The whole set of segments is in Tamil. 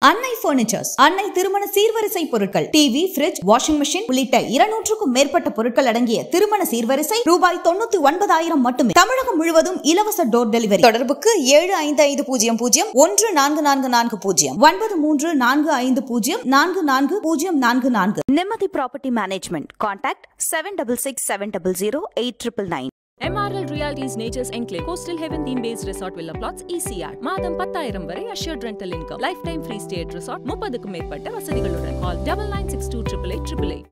அன்னை பர்னிச்சர்ஸ் அன்னை திருமண சீர்வரிசை பொருட்கள் டிவி ஃபிரிட்ஜ் வாஷிங் மிஷின் உள்ளிட்ட இருநூற்றுக்கும் மேற்பட்ட பொருட்கள் அடங்கிய திருமண சீர்வரிசை ரூபாய் தொண்ணூத்தி ஒன்பதாயிரம் மட்டுமே தமிழகம் முழுவதும் இலவச டோர் டெலிவரி தொடர்புக்கு ஏழு ஐந்து ஐந்து பூஜ்ஜியம் பூஜ்ஜியம் ஒன்று நான்கு நான்கு நான்கு பூஜ்ஜியம் ஒன்பது மூன்று நான்கு ஐந்து பூஜ்ஜியம் நான்கு நான்கு பூஜ்ஜியம் நான்கு நான்கு Nimmathi property management contact seven double six seven double zero eight triple nine MRL Realties Nature's Enclave Coastal Heaven Theme Based Resort Villa Plots ECR மாதம் பத்தாயிரம் வரை assured rental income lifetime free stay at resort முப்பதுக்கும் மேற்பட்ட வசதிகளுடன் call double nine six two triple eight triple eight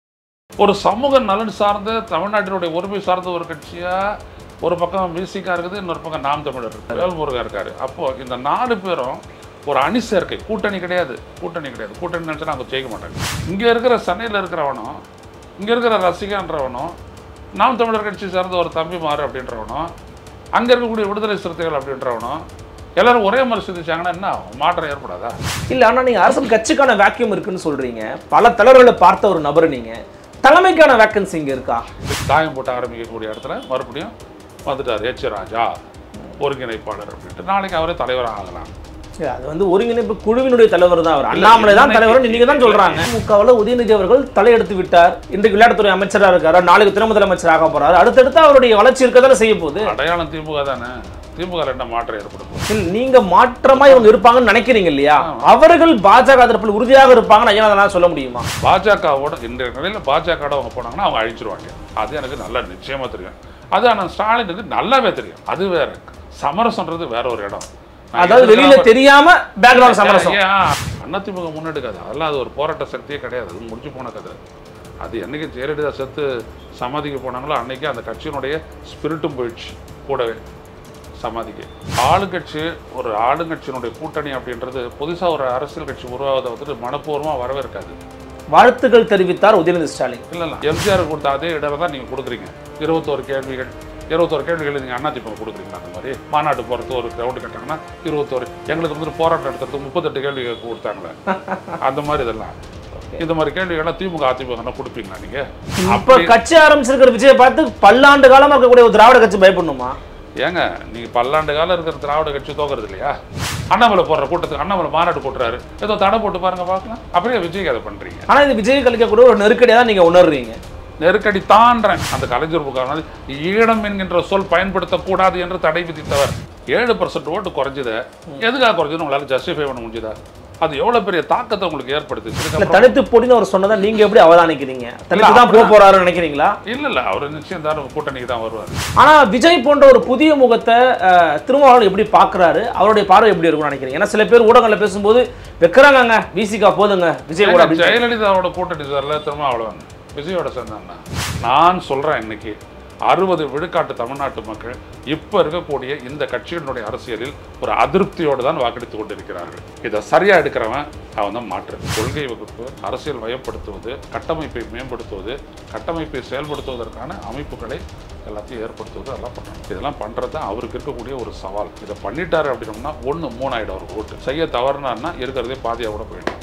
ஒரு சமூக நலன் சார்ந்த தமிழ்நாட்டினுடைய உரிமை சார்ந்த ஒரு கட்சியா ஒரு பக்கம் மியூசிக்கா இருக்குது இன்னொரு பக்கம் நாம் தமிழர் இருக்கு வேல்முருகா இருக்காரு அப்போ இந்த நாலு பேரும் ஒரு அணி சேர்க்கை கூட்டணி கிடையாது கூட்டணி கிடையாது கூட்டணி நினைச்சா அவங்க ஜெயிக்க மாட்டாங்க இங்க இருக்கிற சென்னையில் இருக்கிறவனும் இங்க இருக்கிற ரசிகான்றவனும் நாம் தமிழர் கட்சி சார்ந்த ஒரு தம்பி மாறு அப்படின்றவனும் அங்க இருக்கக்கூடிய விடுதலை சிறுத்தைகள் அப்படின்றவனும் எல்லாரும் ஒரே மாதிரி சிந்திச்சாங்கன்னா என்ன ஆகும்? மாற்றம் ஏற்படாதா இல்ல ஆனா நீங்க அரசியல் கட்சிக்கான வேக்யூம் இருக்குன்னு சொல்றீங்க பல தலைவர்களை பார்த்த ஒரு நபர் நீங்க தலைமைக்கான வேக்கன்சி இங்க இருக்கா தாயம் போட்டு ஆரம்பிக்கக்கூடிய இடத்துல மறுபடியும் வந்துட்டார் எச் ராஜா ஒருங்கிணைப்பாளர் அப்படின்ட்டு நாளைக்கு அவரே தலைவராக ஆகலாம் இல்ல, அது வந்து ஒருங்கிணைப்பு குழுவினுடைய தலைவர் தான் அவர் அண்ணாமலை தான் தலைவர் நீங்க தான் சொல்றாங்க திமுகவில் உதயநிதி அவர்கள் தலையெடுத்து விட்டார் இன்றைக்கு விளையாட்டுத்துறை அமைச்சரா இருக்காரு நாளைக்கு துணை முதலமைச்சர் ஆக போறாரு அடுத்தடுத்து அவருடைய வளர்ச்சி இருக்க தானே செய்ய போகுது அடையாளம் திமுக தானே திமுக என்ன மாற்றம் ஏற்படும் இல்ல, நீங்க மாற்றமா இவங்க இருப்பாங்கன்னு நினைக்கிறீங்க இல்லையா அவர்கள் பாஜக தரப்பில் உறுதியாக இருப்பாங்கன்னு ஐயா அதனால சொல்ல முடியுமா பாஜகவோட இன்றைய நிலையில் பாஜக அவங்க போனாங்கன்னா அவங்க அழிச்சிருவாங்க அது எனக்கு நல்லா நிச்சயமா தெரியும் அது ஆனால் ஸ்டாலினுக்கு நல்லாவே தெரியும் அது வேற சமரசம்ன்றது வேற ஒரு இடம் நான் அதாவது வெளியில எதிர்க்காம- தெரியாம பேக்ரவுண்ட் சமரசம் ஏன் அதிமுக முன்னெடுக்காது அதெல்லாம் அது ஒரு போராட்ட சக்தியே கிடையாது அது முடிஞ்சு போன கதை அது என்னைக்கு ஜெயலலிதா செத்து சமாதிக்கு போனாங்களோ அன்னைக்கு அந்த கட்சியினுடைய ஸ்பிரிட்டும் போயிடுச்சு கூடவே சமாதிக்கு ஆளுங்கட்சி ஒரு ஆளுங்கட்சியினுடைய கூட்டணி அப்படின்றது புதுசா ஒரு அரசியல் கட்சி உருவாவதை வந்துட்டு மனப்பூர்வமா வரவேற்காது வாழ்த்துக்கள் தெரிவித்தார் உதயநிதி ஸ்டாலின் இல்ல இல்ல எம்ஜிஆர் கொடுத்த அதே இடம் தான் நீங்க கொடுக்குறீங்க இருபத்தோரு கேள்விகள் இருபத்தோரு கேள்விகள் நீங்க அதிமுக கொடுக்குறீங்களா அந்த மாதிரி மாநாட்டு போறது ஒரு கிரவுண்டு கட்டாங்கன்னா இருபத்தோரு எங்களுக்கு வந்துட்டு போராட்டம் நடத்துறதுக்கு முப்பத்தெட்டு கேள்விகள் கொடுத்தாங்களே அந்த மாதிரி இதெல்லாம் இந்த மாதிரி கேள்விகள்லாம் திமுக அதிமுக கொடுப்பீங்களா நீங்க இப்ப அப்படி கட்சி ஆரம்பிச்சிருக்கிற விஜயை பார்த்து பல்லாண்டு காலமா இருக்கக்கூடிய ஒரு திராவிட கட்சி பயப்படணுமா ஏங்க நீங்க பல்லாண்டு காலம் இருக்கிற திராவிட கட்சி தோக்குறது இல்லையா அண்ணாமலை போடுற கூட்டத்துக்கு அண்ணாமலை மாநாடு போட்டுறாரு ஏதோ தடை போட்டு பாருங்க பார்க்கலாம் அப்படியே விஜய்க்கு அதை பண்றீங்க ஆனா இது விஜய் கழிக்கக்கூடிய ஒரு நெருக்கடியா தான் நீங்க உணர்றீங்க நெருக்கடி தான்றேன் அந்த கலைஞர் புகார் ஈழம் என்கின்ற சொல் பயன்படுத்தக்கூடாது என்று தடை விதித்தவர் ஏழு பர்சன்ட் ஓட்டு குறைஞ்சது எதுக்காக குறைஞ்சது உங்களால ஜஸ்டிஃபை பண்ண முடிஞ்சதா அது எவ்வளவு பெரிய தாக்கத்தை உங்களுக்கு ஏற்படுத்துச்சு இல்ல இதுக்கப்புறம் தனித்து போட்டின்னு அவர் சொன்னதை நீங்க எப்படி அவதானிக்கிறீங்க தனித்து தான் போக போறாருன்னு நினைக்கிறீங்களா இல்ல இல்ல அவர் நிச்சயம் தான் கூட்டணிக்கு தான் வருவார் ஆனா விஜய் போன்ற ஒரு புதிய முகத்தை அஹ், திருமாவளவன் எப்படி பாக்குறாரு அவருடைய பார்வை எப்படி இருக்கும்னு நினைக்கிறீங்க ஏன்னா சில பேர் ஊடகங்கள்ல பேசும்போது வைக்கிறாங்க விசிகா போதுங்க விஜய் கூட அப்படின்னு ஜெயலலிதாவோட கூட்டணி சார்ல திரும்ப அவ்வளவு விஜயோட சேர்ந்தாங்க நான் சொல்றேன் இன்னைக்கு அறுபது விழுக்காட்டு தமிழ்நாட்டு மக்கள் இப்ப இருக்கக்கூடிய இந்த கட்சியினுடைய அரசியலில் ஒரு அதிருப்தியோடு தான் வாக்களித்துக் கொண்டிருக்கிறார்கள் இதை சரியா எடுக்கிறவன் அவன் தான் மாற்று கொள்கை வகுப்பு அரசியல் வயப்படுத்துவது கட்டமைப்பை மேம்படுத்துவது கட்டமைப்பை செயல்படுத்துவதற்கான அமைப்புகளை எல்லாத்தையும் ஏற்படுத்துவது அதெல்லாம் பண்ணுறாங்க இதெல்லாம் பண்ணுறது தான் அவருக்கு இருக்கக்கூடிய ஒரு சவால் இதை பண்ணிட்டாரு அப்படின்னோம்னா ஒன்று மூணாயிடம் ஒரு ஓட்டு செய்ய தவறுனான்னா இருக்கிறதே பாதியாக கூட போயிடும்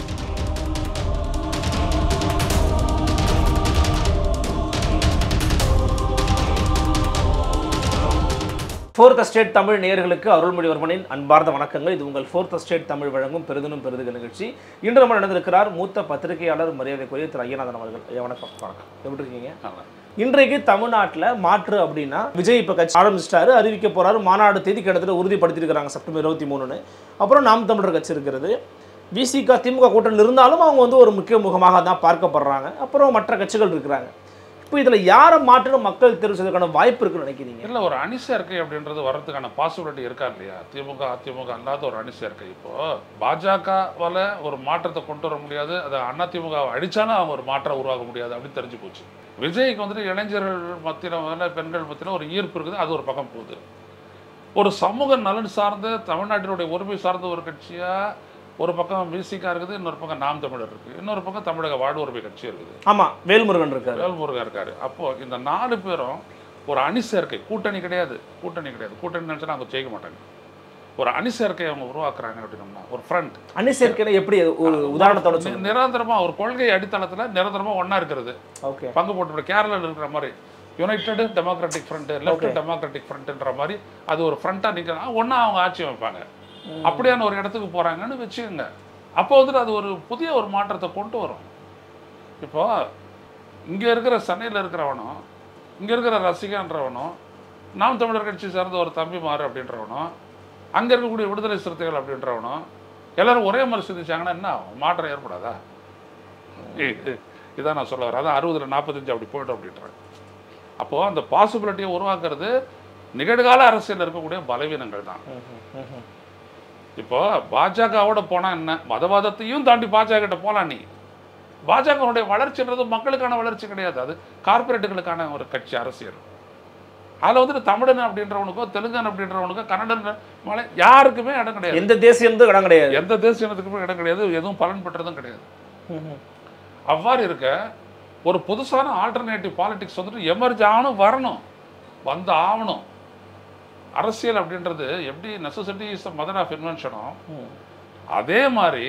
ஃபோர்த் ஸ்டேட் தமிழ் நேயர்களுக்கு அருள்மொழிவர்மனின் அன்பார்ந்த வணக்கங்கள் இது உங்கள் ஃபோர்த் ஸ்டேட் தமிழ் வழங்கும் பெருதினும் பெருதுக நிகழ்ச்சி இன்று நம்ம நடந்திருக்கிறார் மூத்த பத்திரிகையாளர் மரியாதைக்குரிய திரு ஐயநாதன் அவர்கள் ஐயா வணக்கம் வணக்கம் எப்படி இருக்கீங்க நல்லா. இன்றைக்கு தமிழ்நாட்டில் மாற்று அப்படின்னா விஜய் இப்போ கட்சி ஆரம்பிச்சிட்டாரு அறிவிக்க போறாரு மாநாடு தேதி கிட்டத்தட்ட உறுதிப்படுத்தியிருக்கிறாங்க செப்டம்பர் இருபத்தி மூணுன்னு அப்புறம் நாம் தமிழர் கட்சி இருக்கிறது விசிக திமுக கூட்டணி இருந்தாலும் அவங்க வந்து ஒரு முக்கிய முகமாக தான் பார்க்கப்படுறாங்க அப்புறம் மற்ற கட்சிகள் இருக்கிறாங்க இப்போ இதில் யாரை மாற்றணும் மக்கள் தேர்வு செய்வதற்கான வாய்ப்பு இருக்குன்னு நினைக்கிறீங்க இல்லை ஒரு அணி சேர்க்கை அப்படின்றது வர்றதுக்கான பாசிபிலிட்டி இருக்கா இல்லையா திமுக அதிமுக அல்லாத ஒரு அணி சேர்க்கை இப்போ பாஜகவால் ஒரு மாற்றத்தை கொண்டு வர முடியாது அதை அதிமுக அடிச்சாலும் அவங்க ஒரு மாற்றம் உருவாக்க முடியாது அப்படின்னு தெரிஞ்சு போச்சு விஜய்க்கு வந்துட்டு இளைஞர்கள் மத்தியில் பெண்கள் மத்தியில் ஒரு ஈர்ப்பு இருக்குது அது ஒரு பக்கம் போகுது ஒரு சமூக நலன் சார்ந்த தமிழ்நாட்டினுடைய உரிமை சார்ந்த ஒரு கட்சியா ஒரு பக்கம் மியூசிக்கா இருக்குது இன்னொரு பக்கம் நாம் தமிழர் இருக்கு இன்னொரு பக்கம் தமிழக வாழ்வுரிமை கட்சி இருக்குது ஆமா வேல்முருகன் இருக்காரு வேல்முருகன் இருக்காரு அப்போ இந்த நாலு பேரும் ஒரு அணி சேர்க்கை கூட்டணி கிடையாது கூட்டணி கிடையாது கூட்டணி நினைச்சா அவங்க ஜெயிக்க மாட்டாங்க ஒரு அணி சேர்க்கை அவங்க உருவாக்குறாங்க அப்படின்னோம்னா ஒரு ஃப்ரண்ட் அணி சேர்க்கையில எப்படி ஒரு உதாரணத்தோட சொல்லுங்க நிரந்தரமா ஒரு கொள்கை அடித்தளத்துல நிரந்தரமா ஒண்ணா இருக்கிறது ஓகே பங்கு போட்டு கேரளால இருக்கிற மாதிரி united democratic front left Okay. Democratic ஃப்ரண்ட்ன்ற மாதிரி அது ஒரு ஃப்ரண்ட்டாக நிற்கிறாங்க ஒன்றா அவங்க ஆட்சி வைப்பாங்க அப்படியான ஒரு இடத்துக்கு போறாங்கன்னு வச்சுக்கோங்க அப்போ வந்துட்டு அது ஒரு புதிய ஒரு மாற்றத்தை கொண்டு வரும் இப்போ இங்கே இருக்கிற சென்னையில் இருக்கிறவனும் இங்கே இருக்கிற ரசிகன்றவனும் நாம் தமிழர் கட்சி சேர்ந்த ஒரு தம்பி மாறு அப்படின்றவனும் அங்கே இருக்கக்கூடிய விடுதலை சிறுத்தைகள் அப்படின்றவனும் எல்லாரும் ஒரே மாதிரி சிந்திச்சாங்கன்னா என்ன ஆகும்? மாற்றம் ஏற்படாதா இ- இ- இதான் நான் சொல்ல வரேன் அதான் அறுபதுல நாற்பத்தஞ்சு அப்படி போய்டும் அப்படின்றேன் அப்போது அந்த பாசிபிலிட்டியை உருவாக்குறது நிகழ்கால அரசியலில் இருக்கக்கூடிய பலவீனங்கள் தான் இப்போ பாஜகவோட போனா என்ன மதவாதத்தையும் தாண்டி பாஜக கிட்ட போலாம் நீ பாஜகவுடைய வளர்ச்சின்றது மக்களுக்கான வளர்ச்சி கிடையாது அது கார்ப்பரேட்டுகளுக்கான ஒரு கட்சி அரசியல் அதில் வந்துட்டு தமிழன் அப்படின்றவனுக்கோ தெலுங்கன் அப்படின்றவனுக்கோ கன்னடன் மலை யாருக்குமே இடம் கிடையாது எந்த தேசியம் இடம் கிடையாது எந்த தேசியத்துக்குமே இடம் கிடையாது எதுவும் பலன் பெற்றதும் கிடையாது அவ்வாறு இருக்க ஒரு புதுசான ஆல்டர்னேட்டிவ் பாலிடிக்ஸ் வந்துட்டு எமர்ஜ் ஆகணும் வரணும் வந்து ஆகணும் அரசியல் அப்படின்றது எப்படி necessity is the mother of இன்வென்ஷனோ அதே மாதிரி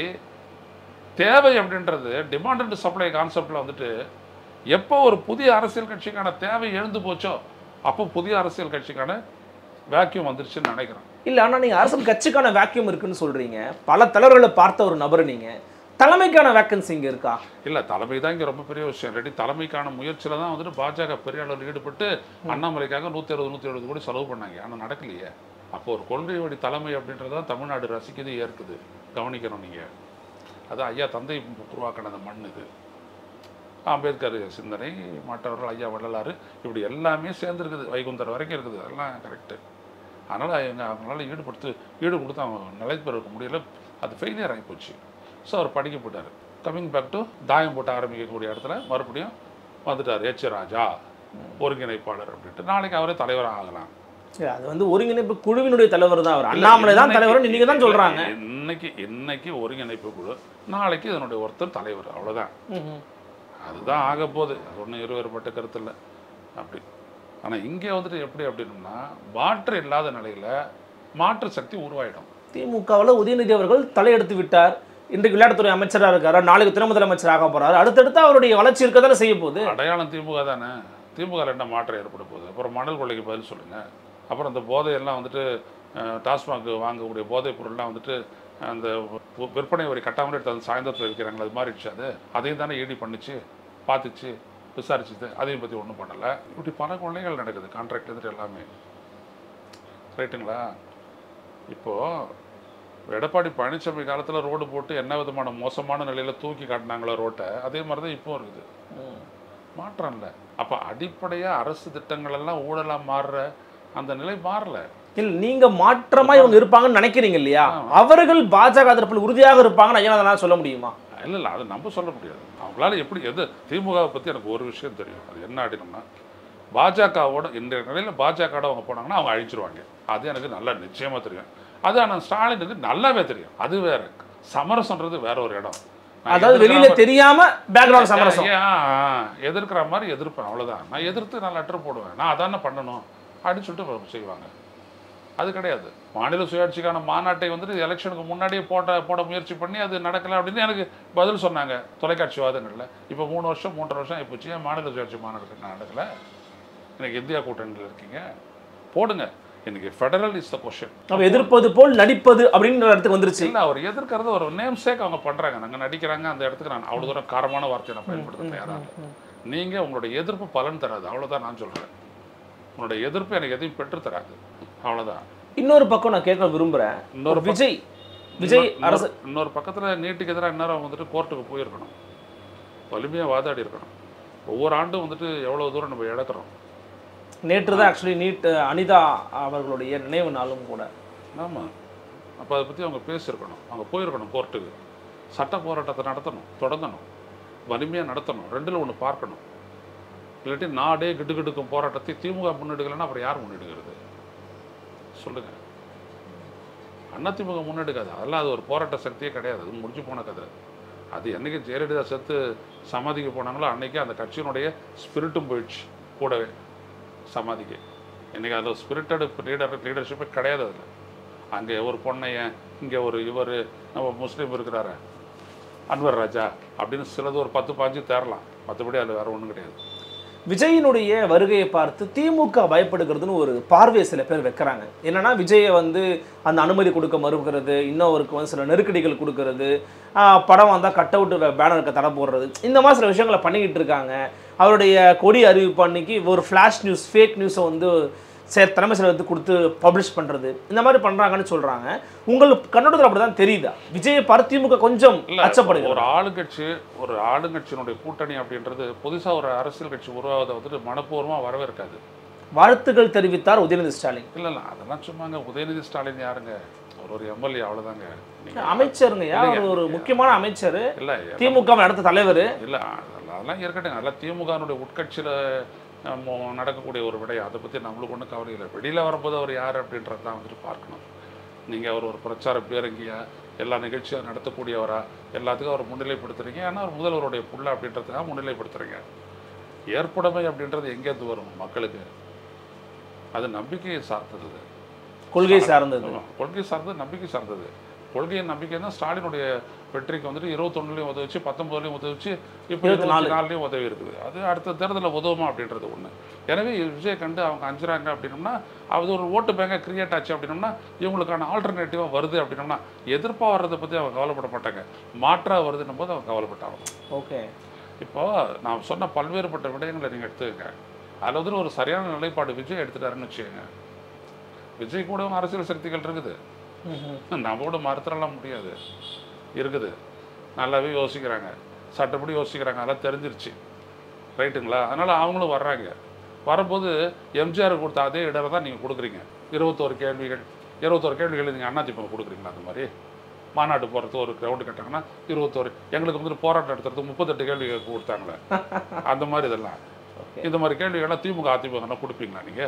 தேவை அப்படின்றது டிமாண்ட் அண்ட் சப்ளை கான்செப்டில் வந்துட்டு எப்போ ஒரு புதிய அரசியல் கட்சிக்கான தேவை எழுந்து போச்சோ அப்போ புதிய அரசியல் கட்சிக்கான வேக்யூம் வந்துருச்சுன்னு நினைக்கிறேன் இல்ல ஆனா நீங்க அரசியல் கட்சிக்கான வேக்யூம் இருக்குன்னு சொல்றீங்க பல தலைவர்களை பார்த்த ஒரு நபர் நீங்க தலைமைக்கான வேக்கன்சி இங்க இருக்கா இல்லை தலைமை தான் இங்கே ரொம்ப பெரிய விஷயம் ரெடி தலைமைக்கான முயற்சியில் தான் வந்துட்டு பாஜக பெரிய அளவில் ஈடுபட்டு அண்ணாமலைக்காக நூற்றி அறுபது நூற்றி எழுபது கோடி செலவு பண்ணாங்க ஆனால் நடக்கலையே அப்போ ஒரு கொள்கை வழி தலைமை அப்படின்றது தான் தமிழ்நாடு ரசிக்குது ஏற்குது கவனிக்கணும் நீங்கள் அது ஐயா தந்தை உருவாக்கின அந்த மண் இது அம்பேத்கர் சிந்தனை மற்றவர்கள் ஐயா வள்ளலாறு இப்படி எல்லாமே சேர்ந்துருக்குது வைகுந்தர் வரைக்கும் இருக்குது அதெல்லாம் கரெக்டு அதனால் எங்க அவங்களால ஈடுபடுத்து ஈடு கொடுத்து அவங்க நிலை பெற முடியல அது ஃபெயிலியர் ஆகி போச்சு ஸோ அவர் படிக்க போயிட்டார் கம்மிங் பேக் டு தாயம் போட்டு ஆரம்பிக்கக்கூடிய இடத்துல மறுபடியும் வந்துட்டார் எச் ராஜா ஒருங்கிணைப்பாளர் அப்படின்ட்டு நாளைக்கு அவரே தலைவராக ஆகலாம் சரி, அது வந்து ஒருங்கிணைப்பு குழுவினுடைய தலைவர் தான் அவர் அண்ணாமலை தான் இன்னைக்கு- தலைவர் நீங்க தான் சொல்றாங்க இன்னைக்கு இன்னைக்கு ஒருங்கிணைப்பு குழு நாளைக்கு இதனுடைய ஒருத்தர் தலைவர் அவ்வளவுதான் அதுதான் ஆக போகுது அது ஒன்றும் இருவேறுபட்ட கருத்து இல்லை அப்படி ஆனா இங்கே வந்துட்டு எப்படி அப்படின்னம்னா மாற்று இல்லாத நிலையில மாற்று சக்தி உருவாயிடும் திமுகவில் உதயநிதி அவர்கள் தலையெடுத்து விட்டார் இன்றைக்கு விளையாட்டுத்துறை அமைச்சராக இருக்காரு நாளைக்கு துணை முதலமைச்சர் ஆக போறாரு அடுத்தடுத்து அவருடைய வளர்ச்சி இருக்க தானே செய்ய போகுது அடையாளம் திமுக தானே திமுக என்ன மாற்றம் ஏற்பட போகுது அப்புறம் மணல் கொள்ளைக்கு பதில் சொல்லுங்க அப்புறம் இந்த போதையெல்லாம் வந்துட்டு அஹ், டாஸ்மாக் வாங்கக்கூடிய போதைப் பொருள்லாம் வந்துட்டு அந்த வி- விற்பனை வரி கட்டாமலே எடுத்து அது சாயந்தரத்தில் விற்கிறாங்களே அது மாறிடுச்சு அது அதையும் தானே ஈடி பண்ணுச்சு பார்த்துச்சு விசாரிச்சுது அதையும் பற்றி ஒன்றும் பண்ணலை இப்படி பல கொள்ளைகள் நடக்குது கான்ட்ராக்ட் வந்துட்டு எல்லாமே ரைட்டுங்களா இப்போது எடப்பாடி பழனிசாமி காலத்தில் ரோடு போட்டு என்ன விதமான மோசமான நிலையில் தூக்கி காட்டினாங்களோ ரோட்டை அதே மாதிரி தான் இப்போ இருக்குது மாற்றம் இல்லை அப்போ அடிப்படையாக அரசு திட்டங்கள் எல்லாம் ஊழலாக மாறுற அந்த நிலை மாறல இல்ல நீங்க மாற்றமா இவங்க இருப்பாங்கன்னு நினைக்கிறீங்க இல்லையா அவர்கள் பாஜக தரப்பில் உறுதியாக இருப்பாங்கன்னு ஐயா அதனால சொல்ல முடியுமா இல்லை இல்லை அதை நம்ம சொல்ல முடியாது அவங்களால எப்படி எது திமுகவை பற்றி எனக்கு ஒரு விஷயம் தெரியும் அது என்ன அப்படின்னம்னா பாஜகவோட இந்த நிலையில் பாஜகவோட அவங்க போனாங்கன்னா அவங்க அழிச்சிருவாங்க அது எனக்கு நல்லா நிச்சயமாக தெரியும் அது ஆனால் ஸ்டாலினுக்கு நல்லாவே தெரியும் அது வேற சமரசன்றது வேற ஒரு இடம் நான் அதாவது எதிர்க்கிற வெளியில மாதிரி- தெரியாம பேக்ரவுண்ட் சமரசம் ஏன், ஆ, எதிர்க்கிற மாதிரி எதிர்ப்பேன் அவ்வளவுதான் நான் எதிர்த்து நான் லெட்டர் போடுவேன் நான் அதானே பண்ணணும் அப்படின்னு சொல்லிட்டு அவங்க செய்வாங்க அது கிடையாது மாநில சுயாட்சிக்கான மாநாட்டை வந்துட்டு எலெக்ஷனுக்கு முன்னாடியே போட்ட போட முயற்சி பண்ணி அது நடக்கல அப்படின்னு எனக்கு பதில் சொன்னாங்க தொலைக்காட்சி வாதங்களில் இப்போ மூணு வருஷம் மூன்றரை வருஷம் ஆயிப்போச்சு ஏன் மாநில சுயாட்சி மாநாடு நடக்கல எனக்கு இந்தியா கூட்டணியில் இருக்கீங்க போடுங்க இன்னைக்கு ஃபெடரல் இஸ் த கொஷின் நம்ம எதிர்ப்பது போல் நடிப்பது அப்படின்ற இடத்துக்கு வந்துருச்சு இல்ல அவர் எதிர்க்கிறது ஒரு நேம் சேக் அவங்க பண்றாங்க நாங்க நடிக்கிறாங்க அந்த இடத்துக்கு நான் அவ்வளவு தூரம் காரமான வார்த்தையை நான் பயன்படுத்த தயாரா இல்லை நீங்க உங்களுடைய எதிர்ப்பு பலன் தராது அவ்வளவுதான் நான் சொல்றேன் உங்களுடைய எதிர்ப்பு எனக்கு எதையும் பெற்று தராது அவ்வளவுதான் இன்னொரு பக்கம் நான் கேட்க விரும்புறேன் இன்னொரு ஒரு விஜய் விஜய் இன்னொரு- அரசு இன்னொரு பக்கத்துல நீட்டுக்கு எதிராக இந்நேரம் வந்துட்டு கோர்ட்டுக்கு போயிருக்கணும் வலிமையா வாதாடி இருக்கணும் ஒவ்வொரு ஆண்டும் வந்துட்டு எவ்வளவு தூரம் நம்ம இழக்கிறோம் நேற்று தான் ஆக்சுவலி நீட் அனிதா அவர்களுடைய நினைவு நாளும் கூட ஆமா அப்போ அதை பற்றி அவங்க பேசியிருக்கணும் அவங்க போயிருக்கணும் கோர்ட்டுக்கு சட்ட போராட்டத்தை நடத்தணும் தொடங்கணும் வலிமையாக நடத்தணும் ரெண்டில் ஒன்று பார்க்கணும் இல்லாட்டி நாடே கிடுகிடுக்கும் போராட்டத்தை திமுக முன்னெடுக்கலைன்னா அப்புறம் யார் முன்னெடுக்கிறது சொல்லுங்க அதிமுக முன்னெடுக்காது அதெல்லாம் அது ஒரு போராட்ட சக்தியே கிடையாது அது முடிஞ்சு போன கதை அது என்னைக்கு ஜெயலலிதா செத்து சமாதிக்கு போனாங்களோ அன்னைக்கே அந்த கட்சியினுடைய ஸ்பிரிட்டும் போயிடுச்சு கூடவே சமாதிக்கு இன்னைக்கு அதில் ஸ்பிரிட்டட் லீடர் லீடர்ஷிப்பே கிடையாது அதில் அங்கே ஒரு பொண்ணையன் இங்கே ஒரு இவர் நம்ம முஸ்லீம் இருக்கிறாரு அன்வர் ராஜா அப்படின்னு சிலது ஒரு பத்து பாஞ்சு தேரலாம் மற்றபடி அதில் வேறு ஒன்றும் கிடையாது விஜயினுடைய வருகையை பார்த்து திமுக பயப்படுகிறதுன்னு ஒரு பார்வையை சில பேர் வைக்கிறாங்க என்னன்னா விஜயை வந்து அந்த அனுமதி கொடுக்க மறுக்கிறது இன்னொருக்கு வந்து சில நெருக்கடிகள் கொடுக்கறது ஆஹ் படம் வந்தால் கட் அவுட் பேனருக்கு தடை போடுறது இந்த மாதிரி சில விஷயங்களை பண்ணிக்கிட்டு இருக்காங்க அவருடைய கொடி அறிவிப்பு அன்னைக்கு ஒரு ஃப்ளாஷ் நியூஸ் ஃபேக் நியூஸை வந்து சே தலைமை செயலகத்துக்கு கொடுத்து பப்ளிஷ் பண்ணுறது இந்த மாதிரி பண்ணுறாங்கன்னு சொல்கிறாங்க உங்களுக்கு கண்ணோட்டத்தில் அப்படி தான் தெரியுதா விஜயை பார்த்து திமுக கொஞ்சம் இல்ல ஒரு அச்சப்படுகிறது ஆளுங்கட்சி ஒரு ஆளுங்கட்சியினுடைய கூட்டணி அப்படின்றது புதுசா ஒரு அரசியல் கட்சி உருவாவதை வந்துட்டு மனப்பூர்வமா வரவேற்காது வாழ்த்துக்கள் தெரிவித்தார் உதயநிதி ஸ்டாலின் இல்ல இல்ல அதெல்லாம் சும்மாங்க உதயநிதி ஸ்டாலின் யாருங்க அவர் ஒரு எம்எல்ஏ அவ்வளவுதாங்க நீங்க- அமைச்சருங்க யார் இல்லைங்க. ஒரு முக்கியமான அமைச்சர் இல்ல திமுக நடத்த தலைவர் இல்ல அதெல்லாம் அதெல்லாம் இருக்கட்டும் அதெல்லாம் திமுகனுடைய உட்கட்சியில அஹ், மோ- நடக்கக்கூடிய ஒரு விடயம் அதை பத்தி நம்மளுக்கு ஒன்றும் கவலை இல்லை வெளியில வரும்போது அவர் யார் அப்படின்றத தான் வந்துட்டு பார்க்கணும் நீங்க அவர் ஒரு பிரச்சார பேரங்கியா எல்லா நிகழ்ச்சியும் நடத்தக்கூடியவரா எல்லாத்துக்கும் அவர் முன்னிலைப்படுத்துறீங்க ஏன்னா அவர் முதல்வருடைய புள்ள அப்படின்றதுக்காக முன்னிலைப்படுத்துறீங்க ஏற்புடைமை அப்படின்றது எங்கேருந்து வரும் மக்களுக்கு அது நம்பிக்கையை சார்ந்தது அது. கொள்கை சார்ந்தது ஆமா, கொள்கை சார்ந்தது நம்பிக்கை சார்ந்தது கொள்கை நம்பிக்கை தான் ஸ்டாலினுடைய வெற்றிக்கு வந்துட்டு இருபத்தொன்னுலையும் உதவிச்சு பத்தொன்பதுலையும் உதவிச்சு இப்போ இருபத்தி நாலு. இருபத்தி நாலுலையும் உதவி இருக்குது அது அடுத்த தேர்தலில் உதவுமா அப்படின்றது ஒன்று எனவே விஜய் கண்டு அவங்க அஞ்சுறாங்க அப்படின்னம்னா அது ஒரு ஓட்டு பேங்கை கிரியேட் ஆச்சு அப்படின்னம்னா இவங்களுக்கான ஆல்டர்னேட்டிவாக வருது அப்படின்னம்னா எதிர்ப்பாக வர்றதை பற்றி அவங்க கவலைப்பட மாட்டாங்க மாற்றாக வருதுன்னும் போது அவங்க கவலைப்பட்டாங்க ஓகே இப்போ நான் சொன்ன பல்வேறுபட்ட விடயங்களை நீங்கள் எடுத்துக்கங்க அதில் வந்து ஒரு சரியான நிலைப்பாடு விஜய் எடுத்துட்டாருன்னு வச்சுக்கோங்க விஜய் கூட அரசியல் சக்திகள் இருக்குது நம்ம கூட மறுத்துறலாம் முடியாது இருக்குது நல்லாவே யோசிக்கிறாங்க சட்டப்படி யோசிக்கிறாங்க அதெல்லாம் தெரிஞ்சிருச்சு ரைட்டுங்களா அதனால் அவங்களும் வர்றாங்க வரும்போது எம்ஜிஆர் கொடுத்த அதே இடரை தான் நீங்கள் கொடுக்குறீங்க இருபத்தோரு கேள்விகள் இருபத்தோரு கேள்விகள் நீங்கள் அண்ணாதிமுக கொடுக்குறீங்களா அந்த மாதிரி மாநாட்டு போகிறதுக்கு ஒரு கிரவுண்டு கட்டாங்கன்னா இருபத்தோரு எங்களுக்கு வந்துட்டு போராட்டம் நடத்துறதுக்கு முப்பத்தெட்டு கேள்விகள் கொடுத்தாங்களே அந்த மாதிரி இதெல்லாம் இந்த மாதிரி கேள்விகள்லாம் திமுக அதிமுகலாம் கொடுப்பீங்களா நீங்கள்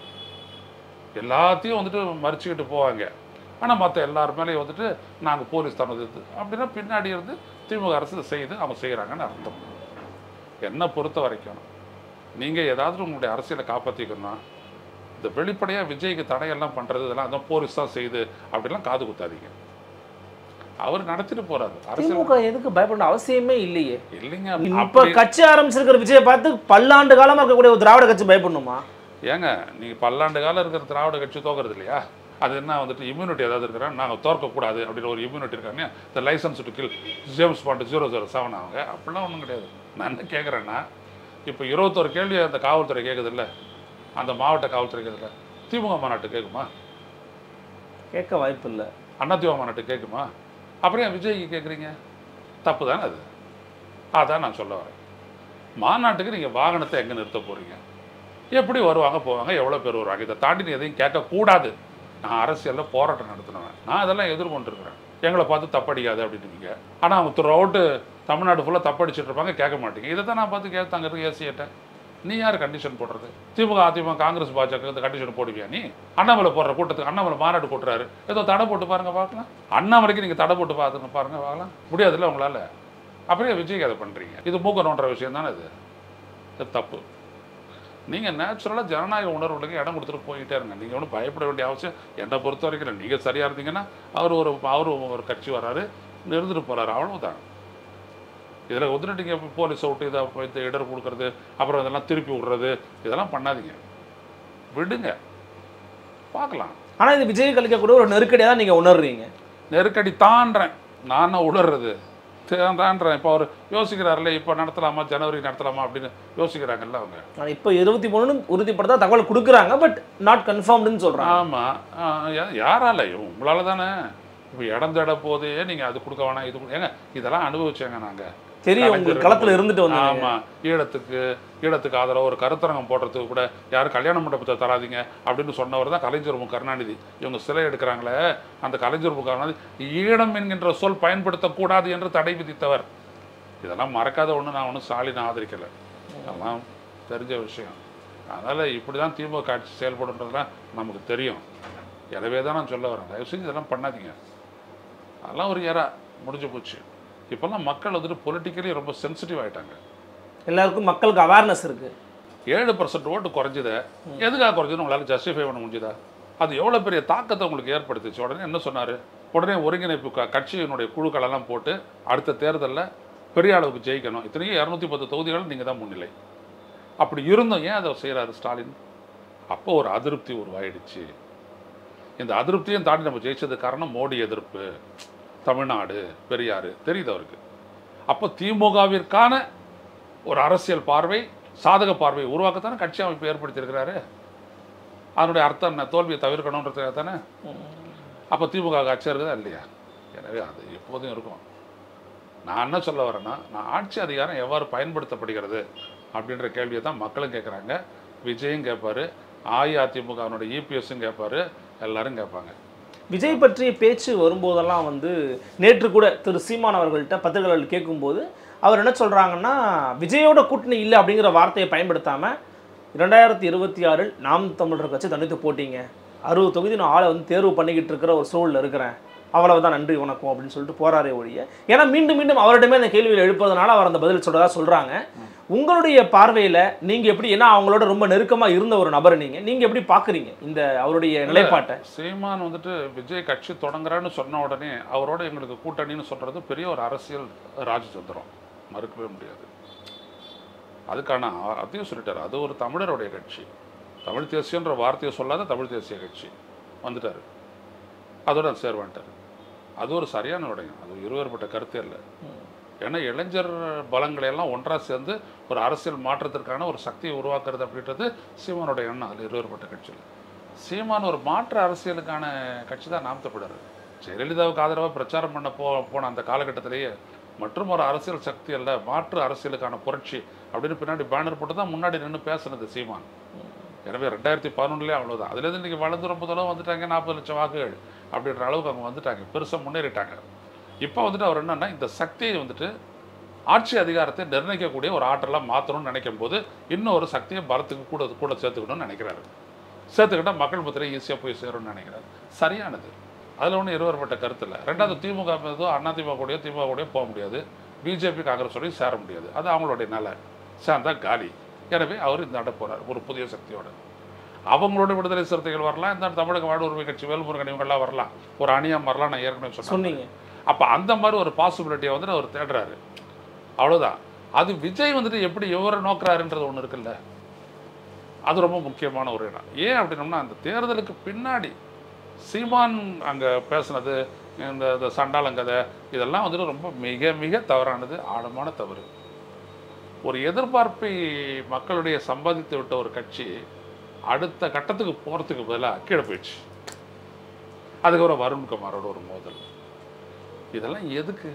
எல்லாத்தையும் வந்துட்டு மறிச்சுக்கிட்டு போவாங்க ஆனால் மற்ற எல்லார் மேலேயும் வந்துட்டு நாங்கள் போலீஸ் தனது இது அப்படின்னா பின்னாடி இருந்து திமுக அரசு இதை செய்து அவங்க செய்கிறாங்கன்னு அர்த்தம் என்னை பொறுத்த வரைக்கும் நீங்கள் ஏதாவது உங்களுடைய அரசியலை காப்பாற்றிக்கணும்னா இந்த வெளிப்படையாக விஜய்க்கு தடையெல்லாம் பண்ணுறது இதெல்லாம் அதான் போலீஸ் தான் செய்யுது அப்படிலாம் காது குத்தாதீங்க அவர் நடத்திட்டு போறாரு அரசியல் திமுக எதுக்கு பயப்படணும் அவசியமே இல்லையே இல்லைங்க இப்ப அப்படி- கட்சி ஆரம்பிச்சிருக்கிற விஜயை பார்த்து பல்லாண்டு காலமா இருக்கக்கூடிய ஒரு திராவிட கட்சி பயப்படணுமா ஏங்க நீங்க பல்லாண்டு காலம் இருக்கிற திராவிட கட்சி தோக்கிறது இல்லையா அது என்ன வந்துட்டு இம்யூனிட்டி ஏதாவது இருக்கிறா நாங்கள் தோற்கக்கூடாது அப்படின்னு ஒரு இம்யூனிட்டி இருக்காங்க இந்த licence to kill James Bond zero zero seven அவங்க அப்படிலாம் ஒன்றும் கிடையாது நான் என்ன கேட்குறேன்னா இப்போ இருபத்தொரு கேள்வி அந்த காவல்துறை கேட்குது இல்ல அந்த மாவட்ட காவல்துறை கேட்குதுல்ல திமுக மாநாட்டு கேட்குமா கேட்க வாய்ப்பு இல்லை அதிமுக மாநாட்டு கேட்குமா அப்புறம் ஏன் விஜய்க்கு கேட்குறீங்க தப்பு தானே அது அதான் நான் சொல்ல வரேன் மாநாட்டுக்கு நீங்கள் வாகனத்தை எங்கே நிறுத்த போகிறீங்க எப்படி வருவாங்க போவாங்க எவ்வளோ பேர் வருவாங்க இதை தாண்டி நீ எதையும் கேட்கக்கூடாது நான் அரசியலில் போராட்டம் நடத்தினவன் நான் அதெல்லாம் எதிர்கொண்டிருக்கிறேன் எங்களை பார்த்து தப்படிக்காது அப்படின்னுவீங்க ஆனால் அவங்க த்ரூ அவுட்டு தமிழ்நாடு ஃபுல்லாக தப்படிச்சிட்டு இருப்பாங்க கேட்க மாட்டீங்க இதை தான் நான் பார்த்து கேட்டாங்க ஏசியட்டேன் நீ யார் கண்டிஷன் போடுறது திமுக அதிமுக காங்கிரஸ் பாஜக இந்த கண்டிஷன் போடுவியா நீ அண்ணாமலை போடுற கூட்டத்துக்கு அண்ணாமலை மாநாடு கூட்டுறாரு ஏதோ தடை போட்டு பாருங்க பார்க்கலாம் அண்ணாமலைக்கு நீங்கள் தடை போட்டு பார்த்துங்க பாருங்க பார்க்கலாம் முடியாதுல்ல உங்களால் அப்படியே விஜய்க்கு அதை பண்ணுறீங்க இது மூக்கணுன்ற விஷயம் தானே இது இது தப்பு நீங்கள் நேச்சுரலாக ஜனநாயக உணர்வுகளுக்கு இடம் கொடுத்துட்டு போயிட்டே இருங்க நீங்கள் ஒன்றும் பயப்பட வேண்டிய அவசியம் என்னை பொறுத்த வரைக்கும் இல்லை நீங்கள் சரியாக இருந்தீங்கன்னா அவர் ஒரு அவர் ஒரு கட்சி வராரு இருந்துட்டு போகிறாரு அவ்வளவுதான் இதில் வந்துட்டு நீங்கள் போலீஸை விட்டு இதை இந்த இடர் கொடுக்கறது அப்புறம் இதெல்லாம் திருப்பி விடுறது இதெல்லாம் பண்ணாதீங்க விடுங்க பார்க்கலாம் ஆனா இது விஜய் கழிக்கக்கூடிய ஒரு நெருக்கடியா தான் நீங்க உணர்றீங்க நெருக்கடி தான்றேன் நான் உணர்றது தே- தான்றேன் இப்போ அவர் யோசிக்கிறாருல்ல இப்போ நடத்தலாமா ஜனவரி நடத்தலாமா அப்படின்னு யோசிக்கிறாங்கல்ல அவங்க ஆனா இப்போ இருபத்தி மூணு உறுதிப்படுத்தா தகவல் கொடுக்குறாங்க பட் நாட் கன்ஃபார்ம்டுன்னு சொல்றாங்க ஆமாம் யாரால உங்களால தானே இப்போ இடம் தேட போதே நீங்கள் அது கொடுக்க வேணாம் இது கொடு- ஏங்க இதெல்லாம் அனுபவிச்சேங்க நாங்கள் தெரியும் உங்களுக்கு களத்துல இருந்துட்டு வந்தாங்க ஆமா ஈழத்துக்கு ஈழத்துக்கு ஆதரவு ஒரு கருத்தரங்கம் போடுறதுக்கு கூட யாரும் கல்யாண மண்டபத்தை தராதீங்க அப்படின்னு சொன்னவர் தான் கலைஞர் மு கருணாநிதி இவங்க சிலை எடுக்கிறாங்களே அந்த கலைஞர் மு கருணாநிதி ஈழம் என்கின்ற சொல் பயன்படுத்தக்கூடாது என்று தடை விதித்தவர் இதெல்லாம் மறக்காத ஒண்ணு நான் ஒன்றும் ஸ்டாலின் ஆதரிக்கலை அதெல்லாம் தெரிஞ்ச விஷயம் அதனால் இப்படி தான் திமுக ஆட்சி செயல்படுன்றதுலாம் நமக்கு தெரியும் எனவே தான் நான் சொல்ல வரேன் தயவு செஞ்சு இதெல்லாம் பண்ணாதீங்க அதெல்லாம் ஒரு எரா முடிஞ்சு போச்சு இப்போல்லாம் மக்கள் வந்துட்டு பொலிட்டிக்கலி ரொம்ப சென்சிட்டிவ் ஆயிட்டாங்க எல்லாருக்கும் மக்களுக்கு அவேர்னஸ் இருக்கு ஏழு பர்சன்ட் ஓட்டு குறைஞ்சதை எதுக்காக குறைஞ்சதுன்னு உங்களால் ஜஸ்டிஃபை பண்ண முடிஞ்சுதா அது எவ்வளோ பெரிய தாக்கத்தை உங்களுக்கு ஏற்படுத்துச்சு உடனே என்ன சொன்னார் உடனே ஒருங்கிணைப்பு க- கட்சியினுடைய குழுக்களெல்லாம் போட்டு அடுத்த தேர்தலில் பெரிய அளவுக்கு ஜெயிக்கணும் இத்தனைக்கும் இரநூத்தி பத்து தொகுதிகள் நீங்கள் தான் முன்னிலை அப்படி இருந்தும் ஏன் அதை செய்கிறாரு ஸ்டாலின் அப்போ ஒரு அதிருப்தி உருவாயிடுச்சு இந்த அதிருப்தியும் தாண்டி நம்ம ஜெயிச்சதுக்கு காரணம் மோடி எதிர்ப்பு தமிழ்நாடு பெரியார் தெரியுது அவருக்கு அப்போ திமுகவிற்கான ஒரு அரசியல் பார்வை சாதக பார்வை உருவாக்கத்தானே கட்சி அமைப்பு ஏற்படுத்தியிருக்கிறாரு அதனுடைய அர்த்தம் என்ன தோல்வியை தவிர்க்கணுன்றதுக்காக தானே அப்போ திமுக ஆட்சியாக இருக்குதா இல்லையா எனவே அது எப்போதும் இருக்கும் நான் என்ன சொல்ல வரேன்னா நான் ஆட்சி அதிகாரம் எவ்வாறு பயன்படுத்தப்படுகிறது அப்படின்ற கேள்வியை தான் மக்களும் கேட்குறாங்க விஜயும் கேட்பாரு அஇஅதிமுகவினுடைய இபிஎஸும் கேட்பாரு எல்லாரும் கேட்பாங்க விஜய் பற்றிய பேச்சு வரும்போதெல்லாம் வந்து நேற்று கூட திரு சீமான் அவர்கள்ட்ட பத்திரிகைகள் கேட்கும்போது அவர் என்ன சொல்கிறாங்கன்னா விஜயோட கூட்டணி இல்லை அப்படிங்கிற வார்த்தையை பயன்படுத்தாமல் இரண்டாயிரத்தி இருபத்தி ஆறில் நாம் தமிழர் கட்சி தனித்து போட்டீங்க அறுபது தொகுதி நான் ஆளை வந்து தேர்வு பண்ணிக்கிட்டு இருக்கிற ஒரு சூழலில் இருக்கிறேன் அவ்வளவுதான் நன்றி வணக்கம் அப்படின்னு சொல்லிட்டு போறாரே ஒழிய ஏன்னா மீண்டும் மீண்டும் அவரிடமே அந்த கேள்வியில் எழுப்பதுனால அவர் அந்த பதில் சொல்றதா சொல்றாங்க உங்களுடைய பார்வையில நீங்க எப்படி ஏன்னா அவங்களோட ரொம்ப நெருக்கமா இருந்த ஒரு நபர் நீங்க நீங்க எப்படி பாக்குறீங்க இந்த அவருடைய நிலைப்பாட்டை சீமான் வந்துட்டு விஜய் கட்சி தொடங்குறான்னு சொன்ன உடனே அவரோட எங்களுக்கு கூட்டணின்னு சொல்றது பெரிய ஒரு அரசியல் ராஜதந்திரம் மறுக்கவே முடியாது அதுக்கான அ- அதையும் சொல்லிட்டாரு அது ஒரு தமிழருடைய கட்சி தமிழ் தேசியன்ற வார்த்தையை சொல்லாத தமிழ் தேசிய கட்சி வந்துட்டாரு அதோட அது சேர்வான்ட்டார் அது ஒரு சரியான விடயம் அது இருவேறுபட்ட கருத்தே இல்லை ஏன்னா இளைஞர் பலங்களை எல்லாம் ஒன்றாக சேர்ந்து ஒரு அரசியல் மாற்றத்திற்கான ஒரு சக்தியை உருவாக்குறது அப்படின்றது சீமானோட எண்ணம் அது இருவேறுபட்ட கட்சியில் சீமான் ஒரு மாற்று அரசியலுக்கான கட்சி தான் நாம் தமிழர் ஜெயலலிதாவுக்கு ஆதரவாக பிரச்சாரம் பண்ண போ போன அந்த காலகட்டத்திலேயே மற்றும் ஒரு அரசியல் சக்தி அல்ல மாற்று அரசியலுக்கான புரட்சி அப்படின்னு பின்னாடி பேனர் போட்டு தான் முன்னாடி நின்று பேசுனது சீமான் எனவே ரெண்டாயிரத்தி பதினொன்றுலேயே அவ்வளோதான் அதுலேருந்து இன்றைக்கி வளர்ந்து ரொம்ப தூரம் வந்துட்டாங்க நாற்பது லட்சம் வாக்குகள் அப்படின்ற அளவுக்கு அவங்க வந்துட்டாங்க பெருசாக முன்னேறிட்டாங்க இப்போ வந்துட்டு அவர் என்னன்னா இந்த சக்தியை வந்துட்டு ஆட்சி அதிகாரத்தை நிர்ணயிக்கக்கூடிய ஒரு ஆற்றலாக மாற்றணும்னு நினைக்கும் போது இன்னும் ஒரு சக்தியை பலத்துக்கு கூட கூட சேர்த்துக்கணும்னு நினைக்கிறாரு சேர்த்துக்கிட்டா மக்கள் முத்திரை ஈஸியாக போய் சேரும்னு நினைக்கிறாரு சரியானது அதில் ஒன்றும் இருவருப்பட்ட கருத்து இல்லை ரெண்டாவது திமுக மீதோ அதிமுக கூடயோ திமுக கூடயோ போக முடியாது பிஜேபி காங்கிரஸோடையும் சேர முடியாது அது அவங்களுடைய நிலை சேர்ந்தா காலி எனவே அவர் இந்த ஆட்ட போகிறார் ஒரு புதிய சக்தியோட அவங்களோட விடுதலை சிறுத்தைகள் வரலாம் இந்த தமிழக வாழ் உரிமை கட்சி வேல்முருகன் இவங்கெல்லாம் வரலாம் ஒரு அணியாக வரலாம் நான் ஏற்கனவே சொன்னேன் சொன்னீங்க அப்போ அந்த மாதிரி ஒரு பாசிபிலிட்டியை வந்துட்டு அவர் தேடுறாரு அவ்வளோதான் அது விஜய் வந்துட்டு எப்படி எவரை நோக்குறாருன்றது ஒன்று இருக்குல்ல அது ரொம்ப முக்கியமான ஒரு இடம் ஏன் அப்படின்னோம்னா அந்த தேர்தலுக்கு பின்னாடி சீமான் அங்கே பேசுனது இந்த இந்த சண்டாளங்கதை இதெல்லாம் வந்துட்டு ரொம்ப மிக மிக தவறானது ஆழமான தவறு ஒரு எதிர்பார்ப்பை மக்களுடைய சம்பாதித்து விட்ட ஒரு கட்சி அடுத்த கட்டத்துக்கு போகிறதுக்கு பதிலாக கீழே போயிடுச்சு அதுக்கப்புறம் வருண்குமாரோட ஒரு மோதல் இதெல்லாம் எதுக்கு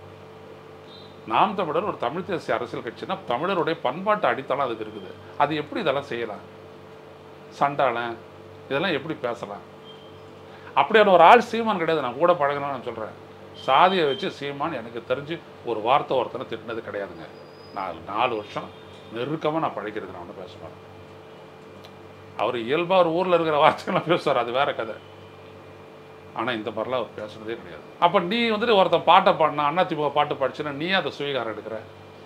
நாம் தமிழர் ஒரு தமிழ் தேசிய அரசியல் கட்சினா தமிழருடைய பண்பாட்டு அடித்தளம் அதுக்கு இருக்குது அது எப்படி இதெல்லாம் செய்யலாம் சண்டாளன் இதெல்லாம் எப்படி பேசலாம் அப்படியான ஒரு ஆள் சீமான் கிடையாது நான் கூட பழகணும்னு நான் சொல்கிறேன் சாதியை வச்சு சீமான் எனக்கு தெரிஞ்சு ஒரு வார்த்தை ஒருத்தனை திட்டினது கிடையாதுங்க நாலு நாலு வருஷம் நெருக்கமாக நான் பழகிறது நான் ஒன்றும் பேச மாட்டேன் அவர் இயல்பாக ஒரு ஊரில் இருக்கிற வார்த்தைகள்லாம் பேசுவார் அது வேற கதை ஆனால் இந்த மாதிரிலாம் அவர் பேசுனதே கிடையாது அப்போ நீ வந்துட்டு ஒருத்தன் பாட்டை பாடினா அண்ணா திமுக பாட்டு படிச்சுன்னா நீ அதை சுவீகாரம் எடுக்கிற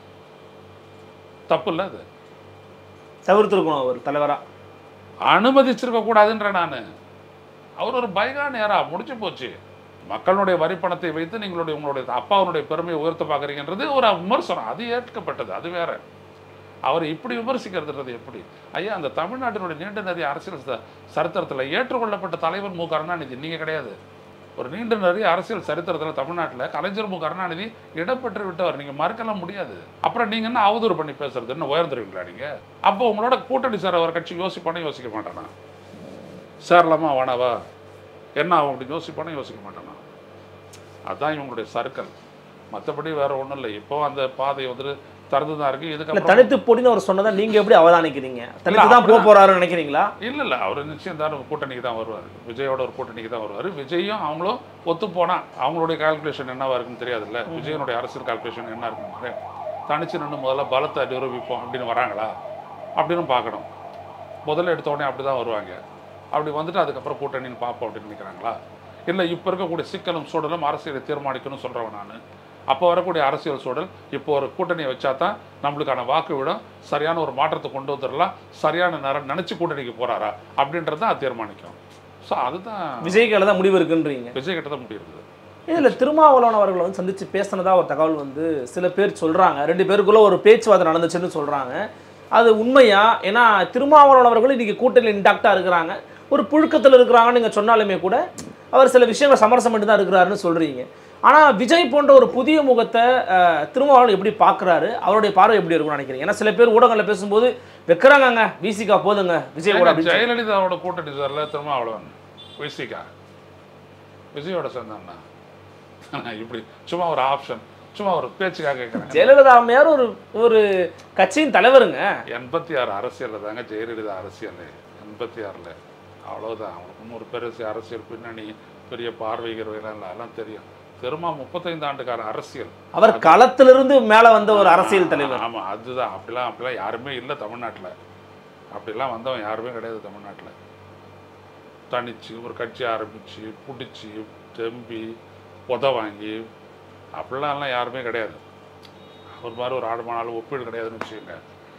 தப்பு இல்லை அது தவிர்த்திருக்கணும் அவர் தலைவரா அனுமதிச்சிருக்க கூடாதுன்ற நான் அவர் ஒரு பைகான் ஏரா முடிஞ்சு போச்சு மக்களுடைய வரி பணத்தை வைத்து நீங்களுடைய உங்களுடைய அப்பாவுடைய பெருமையை உயர்த்த பார்க்குறீங்கன்றது ஒரு விமர்சனம் அது ஏற்கப்பட்டது அது வேற அவர் இப்படி விமர்சிக்கிறதுன்றது எப்படி ஐயா அந்த தமிழ்நாட்டினுடைய நீண்ட நிறைய அரசியல் ச- சரித்திரத்தில் ஏற்றுக்கொள்ளப்பட்ட தலைவர் மு கருணாநிதி நீங்கள் கிடையாது ஒரு நீண்ட நிறைய அரசியல் சரித்திரத்தில் தமிழ்நாட்டில் கலைஞர் மு கருணாநிதி இடம்பெற்று விட்டவர் நீங்கள் மறுக்கலாம் முடியாது அப்புறம் நீங்கள் என்ன அவதூறு பண்ணி பேசுறது என்ன உயர்ந்துருவீங்களா நீங்கள் அப்போ உங்களோட கூட்டணி சார் அவர் கட்சி யோசிப்பானே யோசிக்க மாட்டானா சேரலாமா வேணாவா என்ன ஆகும் அப்படின்னு யோசிப்பானே யோசிக்க மாட்டானா அதான் இவங்களுடைய சர்க்கிள் மற்றபடி வேற ஒன்றும் இல்லை இப்போ அந்த பாதை வந்துட்டு திறந்து தான் இருக்கு இல்ல இதுக்கப்புறம் தனித்து போட்டின்னு அவர் சொன்னதை நீங்க எப்படி அவதானிக்கிறீங்க தனித்து தான் போக போறாருன்னு நினைக்கிறீங்களா இல்லை இல்லை அவர் நிச்சயம் தான் ஒரு கூட்டணிக்கு தான் வருவார் விஜயோட ஒரு கூட்டணிக்கு தான் வருவார் விஜயும் அவங்களும் ஒத்து போனா அவங்களுடைய கால்குலேஷன் என்னவா இருக்குன்னு தெரியாதுல்ல விஜயனுடைய அரசியல் கால்குலேஷன் என்ன இருக்குன்னு தனிச்சு நின்று முதல்ல பலத்தை நிரூபிப்போம் அப்படின்னு வராங்களா அப்படின்னு பார்க்கணும் முதல்ல எடுத்த உடனே அப்படி தான் வருவாங்க அப்படி வந்துட்டு அதுக்கப்புறம் கூட்டணின்னு பார்ப்போம் அப்படின்னு நினைக்கிறாங்களா இல்லை இப்போ இருக்கக்கூடிய சிக்கலும் சூழலும் அரசியலை தீர்மானிக்கணும்னு சொல்கிறவன் நான் அப்போ வரக்கூடிய அரசியல் சூழல் இப்போ ஒரு கூட்டணியை வச்சா தான் நம்மளுக்கான வாக்கு விடும் சரியான ஒரு மாற்றத்தை கொண்டு வந்துடலாம் சரியான நேரம் நினச்சி கூட்டணிக்கு போகிறாரா அப்படின்றது தான் அது தீர்மானிக்கும் ஸோ அதுதான் விஜய்க்கு தான் முடிவு இருக்குன்றீங்க விஜய் கிட்ட தான் முடியுது இதில் திருமாவளவன் அவர்கள் வந்து சந்திச்சு பேசினதா ஒரு தகவல் வந்து சில பேர் சொல்றாங்க ரெண்டு பேருக்குள்ள ஒரு பேச்சுவார்த்தை நடந்துச்சுன்னு சொல்றாங்க அது உண்மையா ஏன்னா திருமாவளவன் அவர்கள் இன்னைக்கு கூட்டணியில் இன்டாக்டாக இருக்கிறாங்க ஒரு புழுக்கத்தில் இருக்கிறாங்கன்னு நீங்கள் சொன்னாலுமே கூட அவர் சில விஷயங்களை சமரசம் பண்ணி தான் இருக்கிறாருன்னு சொல்கிறீங்க ஆனால் விஜய் போன்ற ஒரு புதிய முகத்தை அஹ், திருமாவளவன் எப்படி பார்க்குறாரு அவருடைய பார்வை எப்படி இருக்கும்னு நினைக்கிறீங்க ஏன்னா சில பேர் ஊடகங்களில் பேசும்போது வைக்கிறாங்கங்க விசிகா போதுங்க விஜய் கூட ஏங்க, அப்படின்னு சொல்லி. ஜெயலலிதாவோட கூட்டணி சார்ல திருமாவளவன் விசிகா விஜயோட சேர்ந்தாண்ணா இப்படி சும்மா ஒரு ஆப்ஷன் சும்மா ஒரு பேச்சுக்காக கேட்குறேன் ஜெயலலிதா அம்மையார் ஒரு ஒரு கட்சியின் தலைவருங்க எண்பத்தி ஆறு அரசியலில் தாங்க ஜெயலலிதா அரசியல் எண்பத்தி ஆறில் அவ்வளோதான் அவங்களுக்கும் ஒரு பெருசு அரசியல் பின்னணி பெரிய பார்வைகிறவைலாம் இல்லை அதெல்லாம் தெரியும் திரும்ப முப்பத்தைந்து ஆண்டுகார அரசியல் அவர் களத்திலிருந்து மேலே வந்த ஒரு அரசியல் தலைவர் ஆமாம் அதுதான் அப்படிலாம் அப்படிலாம் யாருமே இல்லை தமிழ்நாட்டில் அப்படிலாம் வந்தவன் யாருமே கிடையாது தமிழ்நாட்டில் தனிச்சு ஒரு கட்சி ஆரம்பித்து பிடிச்சி தெம்பி உத வாங்கி அப்படிலாம்லாம் யாருமே கிடையாது ஒரு மாதிரி ஒரு ஆடுமானாலும் ஒப்பீடு கிடையாதுன்னு வச்சுக்கோங்க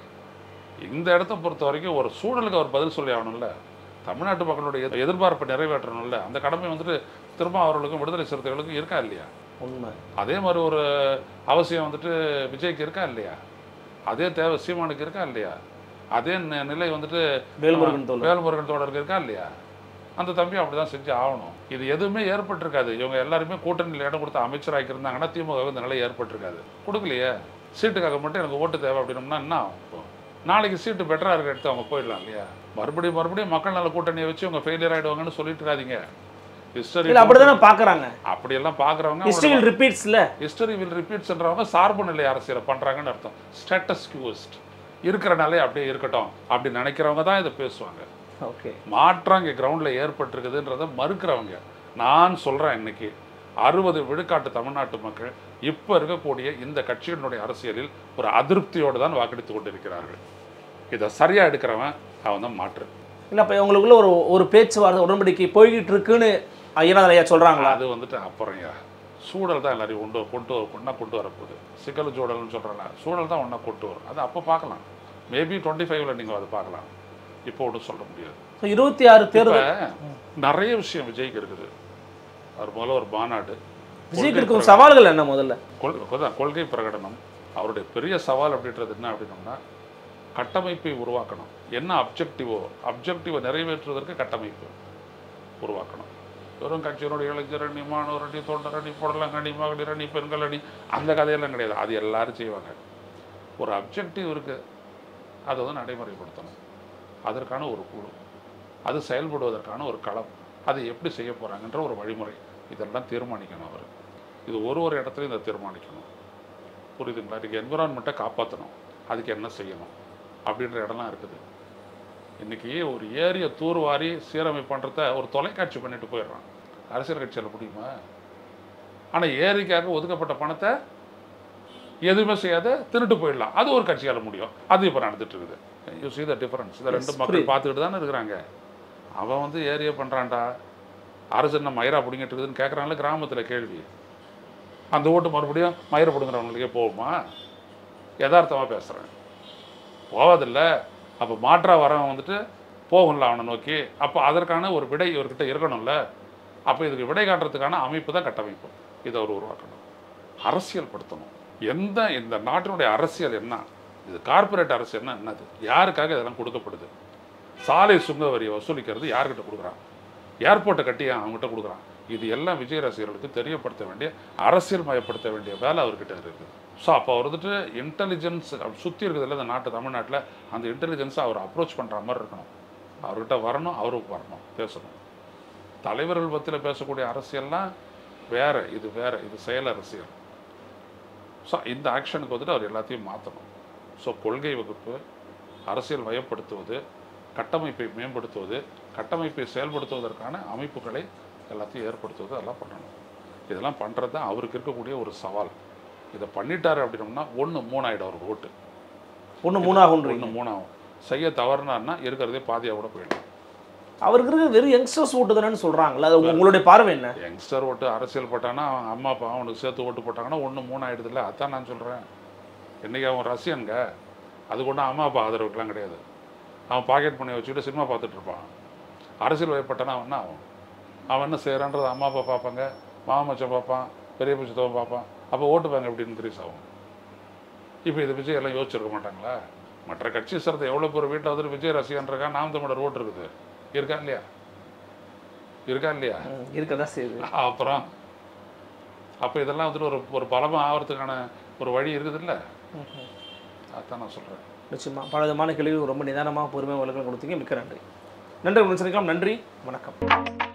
இந்த இடத்த பொறுத்த வரைக்கும் ஒரு சூழலுக்கு அவர் பதில் சொல்லி ஆகணும்ல தமிழ்நாட்டு மக்களுடைய எதிர்- எதிர்பார்ப்பை நிறைவேற்றணும்ல அந்த கடமை வந்துட்டு திரும்ப அவர்களுக்கும் விடுதலை சிறுத்தைகளுக்கும் இருக்கா இல்லையா உண்மை அதே மாதிரி ஒரு அவசியம் வந்துட்டு விஜய்க்கு இருக்கா இல்லையா அதே தேவை சீமானுக்கு இருக்கா இல்லையா அதே நி- நிலை வந்துட்டு வேல்முருகன் தோழர். வேல்முருகன் தோழருக்கு இருக்கா இல்லையா அந்த தம்பி அப்படிதான் செஞ்சு ஆகணும் இது எதுவுமே ஏற்பட்டிருக்காது இவங்க எல்லாருமே கூட்டணியில் இடம் கொடுத்து அமைச்சராக இருந்தாங்கன்னா திமுக இந்த நிலை ஏற்பட்டிருக்காது கொடுக்கலையே சீட்டுக்காக மட்டும் எனக்கு ஓட்டு தேவை அப்படின்னோம்னா என்ன ஆகும் இப்போ? நாளைக்கு சீட்டு பெட்டராக இருக்க எடுத்து அவங்க போயிடலாம் இல்லையா மறுபடியும் மறுபடியும் மக்கள் நல கூட்டணியை வச்சு அவங்க ஃபெயிலியர் ஆயிடுவாங்கன்னு சொல்லிட்டு இருக்காதீங்க ஹிஸ்டரி இல்லை அப்படி தானே பார்க்குறாங்க அப்படியெல்லாம் பார்க்குறவங்க ஹிஸ்டரி வில் ரிப்பீட்ஸ்ல ஹிஸ்டரி வில் ரிப்பீட்ஸ்ன்றவங்க சார்பு நிலை அரசியலை பண்ணுறாங்கன்னு அர்த்தம் ஸ்டேட்டஸ் கியூஸ்ட் இருக்கிற நிலை அப்படியே இருக்கட்டும் அப்படி நினைக்கிறவங்க தான் இதை பேசுவாங்க ஓகே மாற்றம் இங்கே கிரவுண்டில் ஏற்பட்டிருக்குதுன்றதை மறுக்கிறவங்க நான் சொல்கிறேன் இன்னைக்கு அறுபது விழுக்காட்டு தமிழ்நாட்டு மக்கள் இப்போ இருக்கக்கூடிய இந்த கட்சியினுடைய அரசியலில் ஒரு அதிருப்தியோடு தான் வாக்களித்து கொண்டிருக்கிறார்கள் இதை சரியாக எடுக்கிறவன் அவன் தான் மாற்று இல்லை அப்போ உங்களுக்குள்ள ஒரு ஒரு பேச்சுவார்த்தை உடன்படிக்கை போய்கிட்டு இருக்குன்னு ஐயனார் ஐயா சொல்கிறாங்களா அது வந்துட்டு அப்புறம்யா சூழல் தான் எல்லாரையும் கொண்டு கொண்டு ஒன்றா கொண்டு வரப்போகுது சிக்கல் சூழல்னு சொல்கிறேன்ல சூழல் தான் ஒன்றா கொண்டு வரும் அது அப்போ பார்க்கலாம் மேபி டுவெண்ட்டி ஃபைவ்ல நீங்கள் அதை பார்க்கலாம் இப்போ ஒன்றும் சொல்ல முடியாது ஸோ இருபத்தி ஆறு இப்ப தேர்தல் நிறைய விஷயம் விஜய்க்கு இருக்குது அவர் முதல்ல ஒரு மாநாடு விஜய்க்கு இருக்கும் சவால்கள் என்ன முதல்ல கொள்- கொ- கொள்கை பிரகடனம் அவருடைய பெரிய சவால் அப்படின்றது என்ன அப்படின்னோம்னா கட்டமைப்பை உருவாக்கணும் என்ன அப்ஜெக்டிவோ அப்ஜெக்டிவை நிறைவேற்றுவதற்கு கட்டமைப்பு உருவாக்கணும் வெறும் கட்சியினுடைய இளைஞர் அணி மாணவர் அணி தொண்டர் அணி புடலங்க அணி மகளிர் அணி பெண்கள் அணி அந்த கதையெல்லாம் கிடையாது அது எல்லாரும் செய்வாங்க ஒரு அப்ஜெக்டிவ் இருக்குது அதை வந்து நடைமுறைப்படுத்தணும் அதற்கான ஒரு குழு அது செயல்படுவதற்கான ஒரு களம் அதை எப்படி செய்ய போகிறாங்கன்ற ஒரு வழிமுறை இதெல்லாம் தீர்மானிக்கணும் அவர் இது ஒரு ஒரு இடத்துலையும் இதை தீர்மானிக்கணும் புரியுதுங்களா இன்றைக்கி என்விரான்மெண்ட்டை காப்பாற்றணும் அதுக்கு என்ன செய்யணும் அப்படின்ற இடம்லாம் இருக்குது இன்றைக்கி ஒரு ஏரியை தூர்வாரி சீரமைப்பு பண்ணுறத ஒரு தொலைக்காட்சி பண்ணிட்டு போயிடுறான் அரசியல் கட்சியில் முடியுமா ஆனால் ஏரிக்காக ஒதுக்கப்பட்ட பணத்தை எதுவுமே செய்யாத திருட்டு போயிடலாம் அது ஒரு கட்சியால் முடியும் அது இப்போ நடந்துட்டு இருக்குது யூ see the difference இதை ரெண்டு மக்கள் புரியுது. பார்த்துக்கிட்டு தானே இருக்கிறாங்க அவன் வந்து ஏரியை பண்ணுறான்டா அரசு என்ன மயிரா பிடிங்கிட்டு இருக்குதுன்னு கேட்குறாங்களே கிராமத்தில் கேள்வி அந்த ஓட்டு மறுபடியும் மயிரை பிடுங்குறவங்களுக்கே போகுமா யதார்த்தமாக பேசுகிறேன் போவதில்ல அப்போ மாற்றா வரவன் வந்துட்டு போகும்ல அவனை நோக்கி அப்போ அதற்கான ஒரு விடை இவர்கிட்ட இருக்கணும்ல அப்போ இதுக்கு விடை காட்டுறதுக்கான அமைப்பு தான் கட்டமைப்பு இதை அவர் உருவாக்கணும் அரசியல் படுத்தணும் எந்த இந்த நாட்டினுடைய அரசியல் என்ன இது கார்ப்பரேட் அரசியல்னா என்னது யாருக்காக இதெல்லாம் கொடுக்கப்படுது சாலை சுங்க வரியை வசூலிக்கிறது யார்கிட்ட கொடுக்குறான் ஏர்போர்ட்டை கட்டி அவங்ககிட்ட கொடுக்குறான் இது எல்லாம் விஜய் ரசிகர்களுக்கு தெரியப்படுத்த வேண்டிய அரசியல் மயப்படுத்த வேண்டிய வேலை அவர்கிட்ட இருக்குது ஸோ அப்போ அவர் வந்துட்டு இன்டெலிஜென்ஸ் சுற்றி இருக்குதுல்ல இந்த நாட்டு தமிழ்நாட்டில் அந்த இன்டெலிஜென்ஸை அவர் அப்ரோச் பண்ணுற மாதிரி இருக்கணும் அவர்கிட்ட வரணும் அவருக்கு வரணும் பேசணும் தலைவர்கள் பற்றியில் பேசக்கூடிய அரசியல்லாம் வேற இது வேற இது செயல் அரசியல் ஸோ இந்த ஆக்ஷனுக்கு வந்துட்டு அவர் எல்லாத்தையும் மாற்றணும் ஸோ கொள்கை வகுப்பு அரசியல் வயப்படுத்துவது கட்டமைப்பை மேம்படுத்துவது கட்டமைப்பை செயல்படுத்துவதற்கான அமைப்புகளை எல்லாத்தையும் ஏற்படுத்துவது அதெல்லாம் பண்ணணும் இதெல்லாம் பண்ணுறது தான் அவருக்கு இருக்கக்கூடிய ஒரு சவால் இதை பண்ணிட்டாரு அப்படின்னோம்னா ஒன்று மூணாயிடும் அவர் ஓட்டு ஒன்று மூணாகுன்றீங்க ஒன்று மூணாகும் செய்ய தவறுனாருன்னா இருக்கிறதே பாதியாக கூட போயிடும் அவருக்கு இருக்கிறது வெறும் யங்ஸ்டர்ஸ் ஓட்டு தானேன்னு சொல்கிறாங்களா அது உங்க- உங்களுடைய பார்வை என்ன யங்ஸ்டர் ஓட்டு அரசியல் போட்டானா அவன் அம்மா அப்பா அவனுக்கு சேர்த்து ஓட்டு போட்டாங்கன்னா ஒன்று மூணு ஆயிடுதுல்ல அதான் நான் சொல்கிறேன் இன்றைக்கி அவன் ரஷ்யனுங்க அது கொண்டு அம்மா அப்பா ஆதரவுக்கெலாம் கிடையாது அவன் பாக்கெட் பண்ணி வச்சுக்கிட்டு சினிமா பார்த்துட்டு இருப்பான் அரசியல் வயப்பட்டானா அவன் என்ன ஆகும் அவன் என்ன செய்கிறான்றது அம்மா அப்பா பார்ப்பாங்க மாமா மச்சான் பார்ப்பான் பெரிய பட்சத்தவன் பார்ப்பான் அப்போ ஓட்டு பேங்க் எப்படி இன்க்ரீஸ் ஆகும் இப்போ இது விஜய் எல்லாம் யோசிச்சிருக்க மாட்டாங்களா மற்ற கட்சி சார்ந்த எவ்வளோ பேர் வீட்டில் வந்துட்டு விஜய் ரசிகன் இருக்கா நாம் தமிழர் ஓட்டு இருக்குது இருக்கா இல்லையா இருக்கா இல்லையா இருக்கதா செய்யுது அப்புறம் அப்போ இதெல்லாம் வந்துட்டு ஒரு ஒரு பலமாக ஆகிறதுக்கான ஒரு வழி இருக்குதுல்ல அதான் நான் சொல்கிறேன் நிச்சயமா பல விதமான கேள்வி ரொம்ப நிதானமாக பொறுமையாக விளக்கம் கொடுத்தீங்க மிக்க நன்றி நன்றி சந்திக்கலாம் நன்றி வணக்கம்